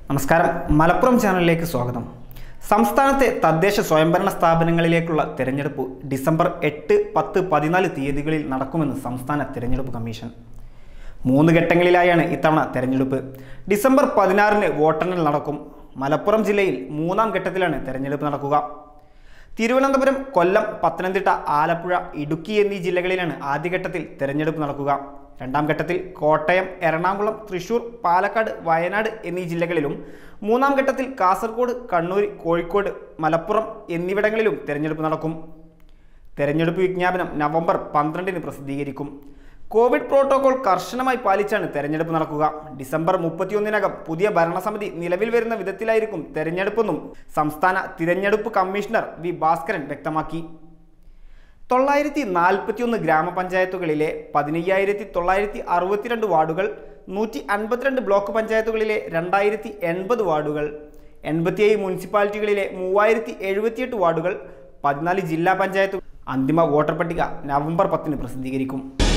നമസ്കാരം മലപ്പുറം ചാനലിലേക്ക് സ്വാഗതം സംസ്ഥാനത്തെ തദ്ദേശ സ്വയംഭരണ സ്ഥാപനങ്ങളിലേക്കുള്ള തെരഞ്ഞെടുപ്പ് ഡിസംബർ എട്ട് പത്ത് പതിനാല് തീയതികളിൽ നടക്കുമെന്ന് സംസ്ഥാന തെരഞ്ഞെടുപ്പ് കമ്മീഷൻ മൂന്ന് ഘട്ടങ്ങളിലായാണ് ഇത്തവണ തെരഞ്ഞെടുപ്പ് ഡിസംബർ പതിനാറിന് വോട്ടെണ്ണൽ നടക്കും മലപ്പുറം ജില്ലയിൽ മൂന്നാം ഘട്ടത്തിലാണ് തെരഞ്ഞെടുപ്പ് നടക്കുക തിരുവനന്തപുരം കൊല്ലം പത്തനംതിട്ട ആലപ്പുഴ ഇടുക്കി എന്നീ ജില്ലകളിലാണ് ആദ്യഘട്ടത്തിൽ തെരഞ്ഞെടുപ്പ് നടക്കുക രണ്ടാം ഘട്ടത്തിൽ കോട്ടയം എറണാകുളം തൃശൂർ പാലക്കാട് വയനാട് എന്നീ ജില്ലകളിലും മൂന്നാം ഘട്ടത്തിൽ കാസർഗോഡ് കണ്ണൂർ കോഴിക്കോട് മലപ്പുറം എന്നിവിടങ്ങളിലും തെരഞ്ഞെടുപ്പ് നടക്കും തെരഞ്ഞെടുപ്പ് വിജ്ഞാപനം നവംബർ പന്ത്രണ്ടിന് പ്രസിദ്ധീകരിക്കും കോവിഡ് പ്രോട്ടോകോൾ കർശനമായി പാലിച്ചാണ് തെരഞ്ഞെടുപ്പ് നടക്കുക ഡിസംബർ മുപ്പത്തിയൊന്നിനകം പുതിയ ഭരണസമിതി നിലവിൽ വരുന്ന വിധത്തിലായിരിക്കും തെരഞ്ഞെടുപ്പെന്നും സംസ്ഥാന തിരഞ്ഞെടുപ്പ് കമ്മീഷണർ വി ഭാസ്കരൻ വ്യക്തമാക്കി തൊള്ളായിരത്തി നാൽപ്പത്തിയൊന്ന് ഗ്രാമപഞ്ചായത്തുകളിലെ പതിനയ്യായിരത്തി തൊള്ളായിരത്തി അറുപത്തിരണ്ട് വാർഡുകൾ നൂറ്റി അൻപത്തിരണ്ട് ബ്ലോക്ക് പഞ്ചായത്തുകളിലെ രണ്ടായിരത്തി എൺപത് വാർഡുകൾ എൺപത്തിയേഴ് മുനിസിപ്പാലിറ്റികളിലെ മൂവായിരത്തി എഴുപത്തിയെട്ട് വാർഡുകൾ പതിനാല് ജില്ലാ പഞ്ചായത്ത് അന്തിമ വോട്ടർ പട്ടിക നവംബർ പത്തിന് പ്രസിദ്ധീകരിക്കും